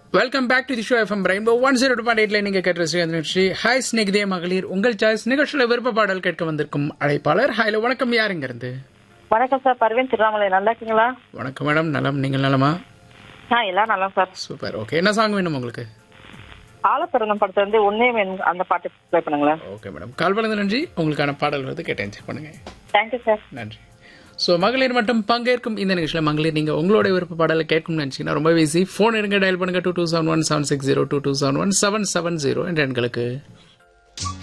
welcome back to the show FM rainbow one zero two point எயிட்ல நீங்க கேட்ட ஸ்ரீ நிகழ்ச்சி ஹாய் ஸ்நேகிதே மகளிர் உங்கள் சாய்ஸ் நிகழ்ச்சியில விருப்ப பாடல் கேட்க வந்திருக்கும் அழைப்பாளர் ஹாய்ல வணக்கம் யாருங்க இருந்து வணக்கம் சார் பர்வீன் திருவண்ணாமலை நல்லா இருக்கீங்களா வணக்கம் மேடம் நலம் நீங்கள் நலமா ஆ எல்லாம் நல்லா சார் சூப்பர் ஓகே என்ன சாங் வேணும் உங்களுக்கு ஆலப்பிறந்தம் படத்துல இருந்து ஒன்னே வேணும் அந்த பாட்டு ப்ளே பண்ணுங்களேன் ஓகே மேடம் கால் பண்ணது நன்றி உங்களுக்கான பாடல் வந்து கேட்டு என்ஜாய் பண்ணுங்க தேங்க்யூ சார் நன்றி ஸோ மகளிர் மட்டும் பங்கேற்கும் இந்த நிகழ்ச்சியில் மகளிர் நீங்கள் உங்களோட விருப்ப பாடலை கேட்கணும்னு நினச்சிங்கன்னா ரொம்ப ஈஸி ஃபோன் எடுங்க டயல் பண்ணுங்க two two seven one seven six zero two two seven one seven seven zero என்ற எண்களுக்கு